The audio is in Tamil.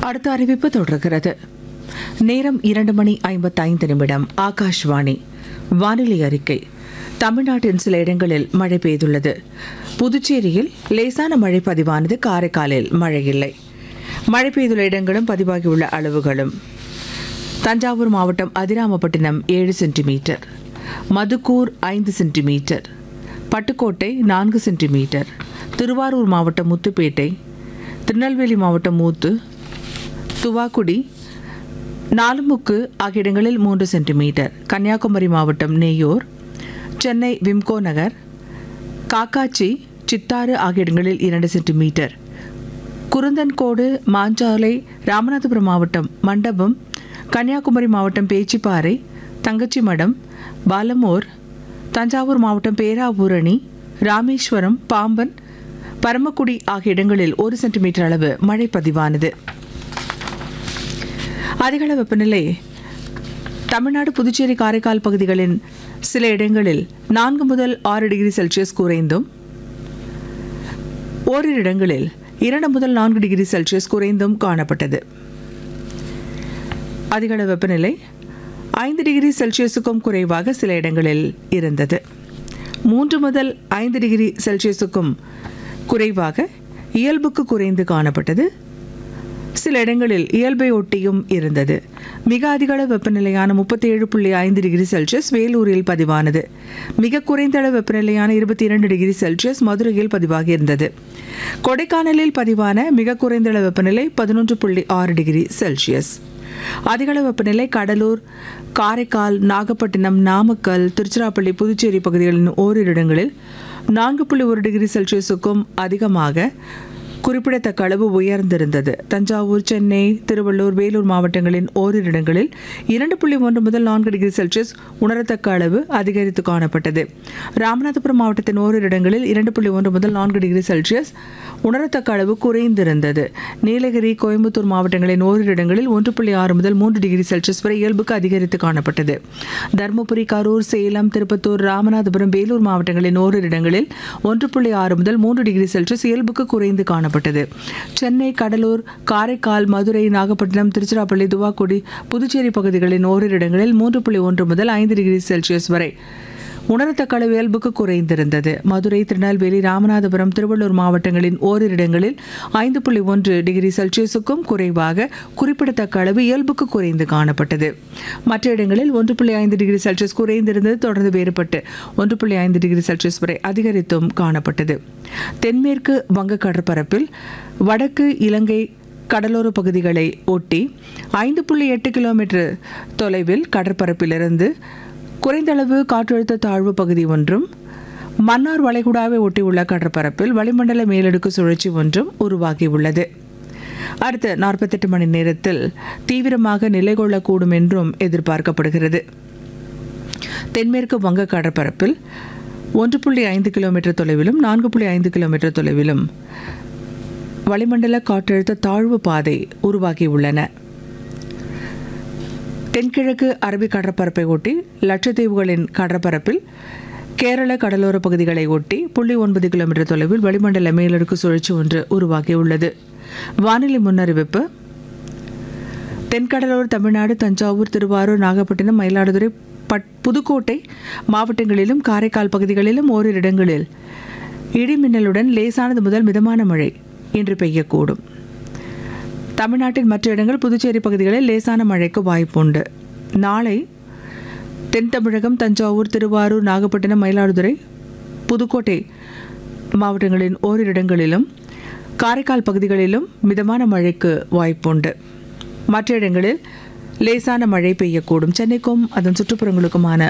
அடுத்த அறிவிப்பு தொடர்கிறது நேரம் இரண்டு மணி ஐம்பத்தைந்து நிமிடம் ஆகாஷ்வாணி வானிலை அறிக்கை தமிழ்நாட்டின் சில இடங்களில் மழை பெய்துள்ளது புதுச்சேரியில் லேசான மழை பதிவானது காரைக்காலில் மழை இல்லை மழை பெய்துள்ள இடங்களும் பதிவாகியுள்ள அளவுகளும் தஞ்சாவூர் மாவட்டம் அதிராமப்பட்டினம் ஏழு சென்டிமீட்டர் மதுக்கூர் ஐந்து சென்டிமீட்டர் பட்டுக்கோட்டை நான்கு சென்டிமீட்டர் திருவாரூர் மாவட்டம் முத்துப்பேட்டை திருநெல்வேலி மாவட்டம் மூத்து துவாக்குடி நாலுமுக்கு ஆகிய இடங்களில் மூன்று சென்டிமீட்டர் கன்னியாகுமரி மாவட்டம் நெய்யூர் சென்னை விம்கோ நகர் காக்காச்சி சித்தாறு ஆகிய இடங்களில் இரண்டு சென்டிமீட்டர் குருந்தன்கோடு மாஞ்சாலை ராமநாதபுரம் மாவட்டம் மண்டபம் கன்னியாகுமரி மாவட்டம் பேச்சிப்பாறை தங்கச்சிமடம் பாலமூர் தஞ்சாவூர் மாவட்டம் பேராவூரணி ராமேஸ்வரம் பாம்பன் பரமக்குடி ஆகிய இடங்களில் ஒரு சென்டிமீட்டர் அளவு மழை பதிவானது அதிகள வெப்பநிலை தமிழ்நாடு புதுச்சேரி காரைக்கால் பகுதிகளின் சில இடங்களில் நான்கு முதல் ஆறு டிகிரி செல்சியஸ் குறைந்தும் ஓரிரு இடங்களில் இரண்டு முதல் நான்கு டிகிரி செல்சியஸ் குறைந்தும் காணப்பட்டது அதிகள வெப்பநிலை ஐந்து டிகிரி செல்சியஸுக்கும் குறைவாக சில இடங்களில் இருந்தது மூன்று முதல் ஐந்து டிகிரி செல்சியஸுக்கும் குறைவாக இயல்புக்கு குறைந்து காணப்பட்டது சில இடங்களில் இயல்பை ஒட்டியும் இருந்தது மிக அதிகளவு வெப்பநிலையான முப்பத்தி ஏழு புள்ளி ஐந்து டிகிரி செல்சியஸ் வேலூரில் பதிவானது மிக குறைந்த அளவு வெப்பநிலையான இருபத்தி இரண்டு டிகிரி செல்சியஸ் மதுரையில் பதிவாகியிருந்தது கொடைக்கானலில் பதிவான மிக குறைந்த அளவு வெப்பநிலை பதினொன்று புள்ளி ஆறு டிகிரி செல்சியஸ் அதிகளவு வெப்பநிலை கடலூர் காரைக்கால் நாகப்பட்டினம் நாமக்கல் திருச்சிராப்பள்ளி புதுச்சேரி பகுதிகளின் ஓரிரு இடங்களில் நான்கு புள்ளி ஒரு டிகிரி செல்சியஸுக்கும் அதிகமாக குறிப்பிடத்தக்க அளவு உயர்ந்திருந்தது தஞ்சாவூர் சென்னை திருவள்ளூர் வேலூர் மாவட்டங்களின் ஓரிரு இடங்களில் இரண்டு புள்ளி ஒன்று முதல் நான்கு டிகிரி செல்சியஸ் உணரத்தக்க அளவு அதிகரித்து காணப்பட்டது ராமநாதபுரம் மாவட்டத்தின் ஓரிரு இடங்களில் இரண்டு புள்ளி ஒன்று முதல் நான்கு டிகிரி செல்சியஸ் உணரத்தக்க அளவு குறைந்திருந்தது நீலகிரி கோயம்புத்தூர் மாவட்டங்களின் ஓரிரு இடங்களில் ஒன்று புள்ளி ஆறு முதல் மூன்று டிகிரி செல்சியஸ் வரை இயல்புக்கு அதிகரித்து காணப்பட்டது தருமபுரி கரூர் சேலம் திருப்பத்தூர் ராமநாதபுரம் வேலூர் மாவட்டங்களின் ஓரிரு இடங்களில் ஒன்று புள்ளி ஆறு முதல் மூன்று டிகிரி செல்சியஸ் இயல்புக்கு குறைந்து காணப்பட்டது சென்னை கடலூர் காரைக்கால் மதுரை நாகப்பட்டினம் திருச்சிராப்பள்ளி துவாக்குடி புதுச்சேரி பகுதிகளின் ஓரிரு இடங்களில் மூன்று புள்ளி ஒன்று முதல் ஐந்து டிகிரி செல்சியஸ் வரை உணரத்தக்க அளவு இயல்புக்கு குறைந்திருந்தது மதுரை திருநெல்வேலி ராமநாதபுரம் திருவள்ளூர் மாவட்டங்களின் ஓரிரு இடங்களில் ஐந்து புள்ளி ஒன்று டிகிரி செல்சியஸுக்கும் குறைவாக குறிப்பிடத்தக்க அளவு இயல்புக்கு குறைந்து காணப்பட்டது மற்ற இடங்களில் ஒன்று புள்ளி ஐந்து டிகிரி செல்சியஸ் குறைந்திருந்தது தொடர்ந்து வேறுபட்டு ஒன்று புள்ளி ஐந்து டிகிரி செல்சியஸ் வரை அதிகரித்தும் காணப்பட்டது தென்மேற்கு வங்க கடற்பரப்பில் வடக்கு இலங்கை கடலோர பகுதிகளை ஒட்டி ஐந்து புள்ளி எட்டு கிலோமீட்டர் தொலைவில் கடற்பரப்பிலிருந்து குறைந்தளவு காற்றழுத்த தாழ்வு பகுதி ஒன்றும் மன்னார் வளைகுடாவை ஒட்டியுள்ள கடற்பரப்பில் வளிமண்டல மேலடுக்கு சுழற்சி ஒன்றும் உருவாகியுள்ளது அடுத்த நாற்பத்தெட்டு மணி நேரத்தில் தீவிரமாக நிலை கொள்ளக்கூடும் என்றும் எதிர்பார்க்கப்படுகிறது தென்மேற்கு வங்க கடற்பரப்பில் ஒன்று புள்ளி ஐந்து கிலோமீட்டர் தொலைவிலும் நான்கு புள்ளி ஐந்து கிலோமீட்டர் தொலைவிலும் வளிமண்டல காற்றழுத்த தாழ்வு பாதை உருவாகியுள்ளன தென்கிழக்கு அரபிக் கடற்பரப்பை ஒட்டி லட்சத்தீவுகளின் கடற்பரப்பில் கேரள கடலோர பகுதிகளை ஒட்டி புள்ளி ஒன்பது கிலோமீட்டர் தொலைவில் வளிமண்டல மேலடுக்கு சுழற்சி ஒன்று உருவாகியுள்ளது வானிலை முன்னறிவிப்பு தென்கடலோர தமிழ்நாடு தஞ்சாவூர் திருவாரூர் நாகப்பட்டினம் மயிலாடுதுறை பட் புதுக்கோட்டை மாவட்டங்களிலும் காரைக்கால் பகுதிகளிலும் ஓரிரு இடங்களில் இடிமின்னலுடன் லேசானது முதல் மிதமான மழை இன்று பெய்யக்கூடும் தமிழ்நாட்டின் மற்ற இடங்கள் புதுச்சேரி பகுதிகளில் லேசான மழைக்கு வாய்ப்புண்டு நாளை தென் தமிழகம் தஞ்சாவூர் திருவாரூர் நாகப்பட்டினம் மயிலாடுதுறை புதுக்கோட்டை மாவட்டங்களின் ஓரிரு இடங்களிலும் காரைக்கால் பகுதிகளிலும் மிதமான மழைக்கு வாய்ப்புண்டு மற்ற இடங்களில் லேசான மழை பெய்யக்கூடும் சென்னைக்கும் அதன் சுற்றுப்புறங்களுக்குமான